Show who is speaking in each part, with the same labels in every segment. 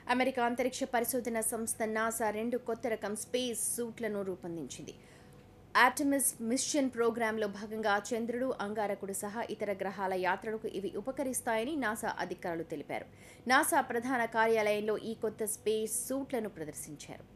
Speaker 1: America అంతరిక్ష పరిశోధన సంస్థ నాసా రెండు కొత్త రకం స్పేస్ సూట్లను రూపొందించింది ఆటమిస్ మిషన్ ప్రోగ్రాంలో భాగంగా చంద్రుడు అంగారకుడు సహా ఇతర గ్రహాల యాత్రలకు ఇవి ఉపకరిస్తాయని నాసా అధికారులు తెలిపారు నాసా ప్రధాన కార్యాలయంలో ఈ కొత్త స్పేస్ సూట్లను ప్రదర్శించారు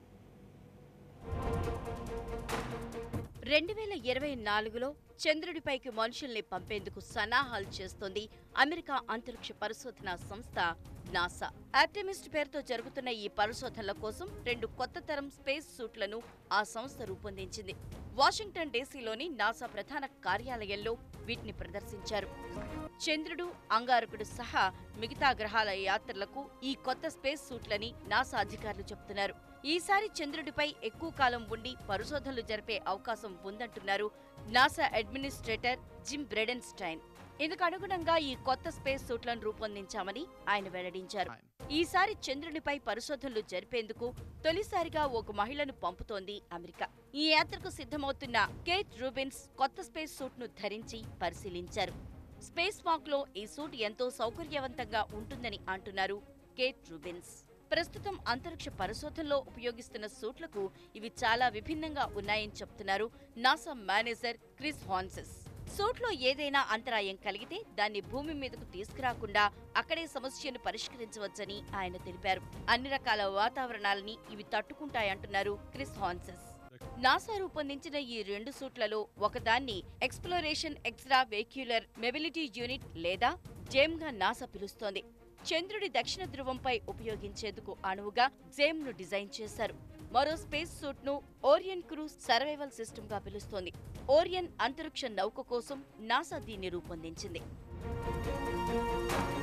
Speaker 2: రెండు వేల ఇరవై నాలుగులో చంద్రుడిపైకి మనుషుల్ని పంపేందుకు సన్నాహాలు చేస్తోంది అమెరికా అంతరిక్ష పరిశోధన సంస్థ నాసా ఆర్టెమిస్ట్ పేరుతో జరుగుతున్న ఈ పరిశోధనల కోసం రెండు కొత్త తరం స్పేస్ సూట్లను ఆ సంస్థ రూపొందించింది వాషింగ్టన్ డీసీలోని నాసా ప్రధాన కార్యాలయంలో వీటిని ప్రదర్శించారు చంద్రుడు అంగారకుడు సహా మిగతా గ్రహాల యాత్రలకు ఈ కొత్త స్పేస్ సూట్లని నాసా అధికారులు చెబుతున్నారు ఈసారి చంద్రుడిపై ఎక్కువ కాలం ఉండి పరిశోధనలు జరిపే అవకాశం ఉందంటున్నారు నాసా అడ్మినిస్ట్రేటర్ జిమ్ బ్రెడెన్స్టైన్ ఇందుకు అనుగుణంగా ఈ కొత్త స్పేస్ సూట్లను రూపొందించామని ఆయన వెల్లడించారు ఈసారి చంద్రునిపై పరిశోధనలు జరిపేందుకు తొలిసారిగా ఒక మహిళను పంపుతోంది అమెరికా ఈ యాత్రకు సిద్ధమవుతున్న కేట్ రూబిన్స్ కొత్త స్పేస్ సూట్ ను ధరించి పరిశీలించారు స్పేస్ వాక్ లో ఈ సూట్ ఎంతో సౌకర్యవంతంగా ఉంటుందని అంటున్నారు కేట్ రూబిన్స్ ప్రస్తుతం అంతరిక్ష పరిశోధనలో ఉపయోగిస్తున్న సూట్లకు ఇవి చాలా విభిన్నంగా ఉన్నాయని చెప్తున్నారు నాసా మేనేజర్ క్రిస్ హాన్సెస్ సూట్లో ఏదైనా అంతరాయం కలిగితే దాన్ని భూమి మీదకు తీసుకురాకుండా అక్కడే సమస్యను పరిష్కరించవచ్చని ఆయన తెలిపారు అన్ని రకాల వాతావరణాలని ఇవి తట్టుకుంటాయంటున్నారు క్రిస్ హాన్సెస్ నాసా రూపొందించిన ఈ రెండు సూట్లలో ఒకదాన్ని exploration extra vehicular mobility unit లేదా జేమ్ గా నాసా పిలుస్తోంది చంద్రుడి దక్షిణ ధ్రువంపై ఉపయోగించేందుకు అణువుగా జేమ్ ను డిజైన్ చేశారు మరో స్పేస్ సూట్ ను ఓరియన్ క్రూజ్ సర్వైవల్ సిస్టమ్ గా పిలుస్తోంది ఓరియన్ అంతరిక్ష నౌక కోసం నాసా దీన్ని రూపొందించింది